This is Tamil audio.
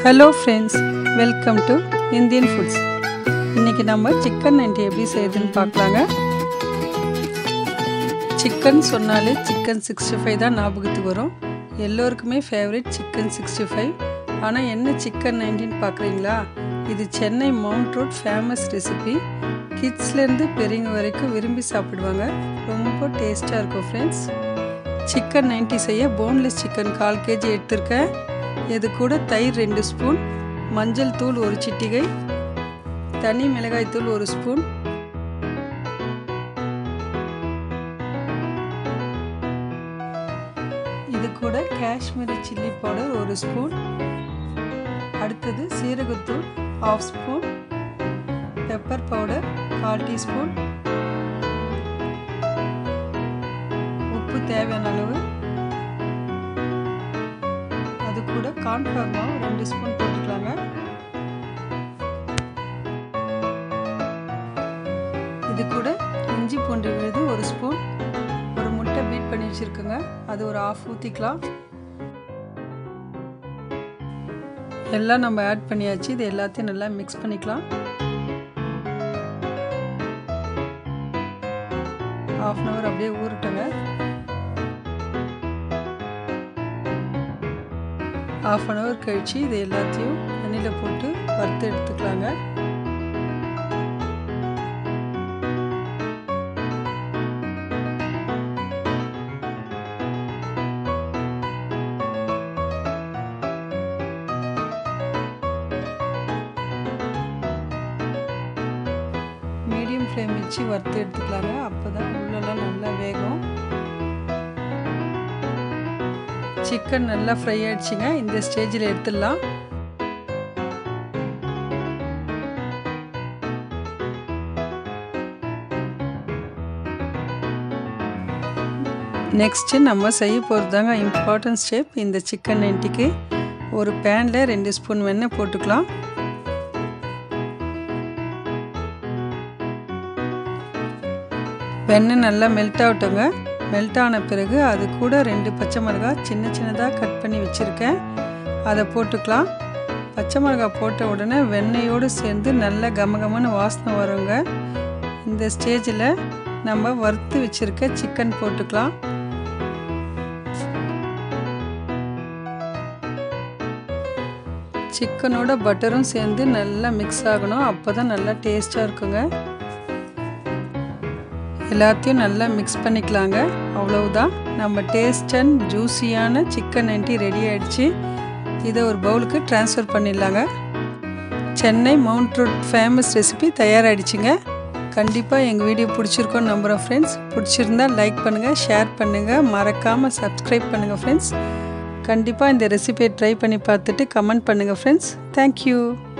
hello friends welcome to Indian foods இன்றைக்கி நம்ம சிக்கன் நைன்டி எப்படி செய்யுதுன்னு பார்க்கலாங்க சிக்கன் சொன்னாலே சிக்கன் சிக்ஸ்டி ஃபைவ் தான் ஞாபகத்துக்கு வரும் எல்லோருக்குமே ஃபேவரட் சிக்கன் சிக்ஸ்டி ஃபைவ் ஆனால் என்ன சிக்கன் நைன்டின்னு பார்க்குறீங்களா இது Chennai Mount Road famous recipe கிட்ஸ்லேருந்து பெரியவங்க வரைக்கும் விரும்பி சாப்பிடுவாங்க ரொம்ப டேஸ்ட்டாக இருக்கும் ஃப்ரெண்ட்ஸ் சிக்கன் நைன்ட்டி செய்ய போன்லெஸ் சிக்கன் கால் கேஜி எடுத்திருக்கேன் இது கூட தயிர் ரெண்டு ஸ்பூன் மஞ்சள் தூள் ஒரு சிட்டிகை தனி மிளகாய் தூள் ஒரு ஸ்பூன் இது கூட காஷ்மீரி சில்லி பவுடர் ஒரு ஸ்பூன் அடுத்தது சீரகத்தூள் ஹாஃப் ஸ்பூன் பெப்பர் பவுடர் கால் டீஸ்பூன் உப்பு தேவையான அளவு அது கூட கார்ன்ஃப்ளவர் மாவு ரெண்டு ஸ்பூன் போட்டுக்கலாங்க இது கூட இஞ்சி பூண்டு விழுது ஒரு ஸ்பூன் ஒரு முட்டை பீட் பண்ணி வச்சுருக்குங்க அது ஒரு ஆஃப் ஊற்றிக்கலாம் எல்லாம் நம்ம ஆட் பண்ணியாச்சு இது எல்லாத்தையும் நல்லா மிக்ஸ் பண்ணிக்கலாம் ஆஃப் அன் ஹவர் அப்படியே ஊறட்டுங்க ஆஃப் அன் ஹவர் கழித்து இது எல்லாத்தையும் எண்ணெயில் போட்டு வறுத்து எடுத்துக்கலாங்க மீடியம் ஃப்ளேம் வச்சு வறுத்து எடுத்துக்கலாங்க அப்போ தான் உள்ளெல்லாம் நல்லா வேகும் சிக்கன் நல்லா ஃப்ரை ஆயிடுச்சுங்க இந்த ஸ்டேஜில் எடுத்துடலாம் நெக்ஸ்ட்டு நம்ம செய்ய போகிறது தாங்க இம்பார்ட்டன்ட் ஸ்டெப் இந்த சிக்கன் நைன்ட்டிக்கு ஒரு பேனில் ரெண்டு ஸ்பூன் வெண்ணெய் போட்டுக்கலாம் வெண்ணெய் நல்லா மெல்ட் ஆகட்டுங்க மெல்ட் ஆன பிறகு அது கூட ரெண்டு பச்சை மிளகாய் சின்ன சின்னதாக கட் பண்ணி வச்சுருக்கேன் அதை போட்டுக்கலாம் பச்சை மிளகாய் போட்ட உடனே வெண்ணெயோடு சேர்ந்து நல்ல கமகமன்னு வாசனை வருங்க இந்த ஸ்டேஜில் நம்ம வறுத்து வச்சுருக்க சிக்கன் போட்டுக்கலாம் சிக்கனோட பட்டரும் சேர்ந்து நல்லா மிக்ஸ் ஆகணும் அப்போ தான் நல்லா டேஸ்ட்டாக இருக்குங்க எல்லாத்தையும் நல்லா மிக்ஸ் பண்ணிக்கலாங்க அவ்வளவுதான் நம்ம டேஸ்ட் அண்ட் ஜூஸியான சிக்கன் நைன்ட்டி ரெடி ஆகிடுச்சு இதை ஒரு பவுலுக்கு ட்ரான்ஸ்ஃபர் பண்ணிடலாங்க Chennai Mount Road famous recipe தயாராகிடுச்சுங்க கண்டிப்பாக எங்கள் வீடியோ பிடிச்சிருக்கோன்னு நம்புகிறோம் ஃப்ரெண்ட்ஸ் பிடிச்சிருந்தா லைக் பண்ணுங்கள் ஷேர் பண்ணுங்கள் மறக்காமல் சப்ஸ்கிரைப் பண்ணுங்கள் ஃப்ரெண்ட்ஸ் கண்டிப்பாக இந்த ரெசிபியை ட்ரை பண்ணி பார்த்துட்டு கமெண்ட் பண்ணுங்கள் ஃப்ரெண்ட்ஸ் தேங்க்யூ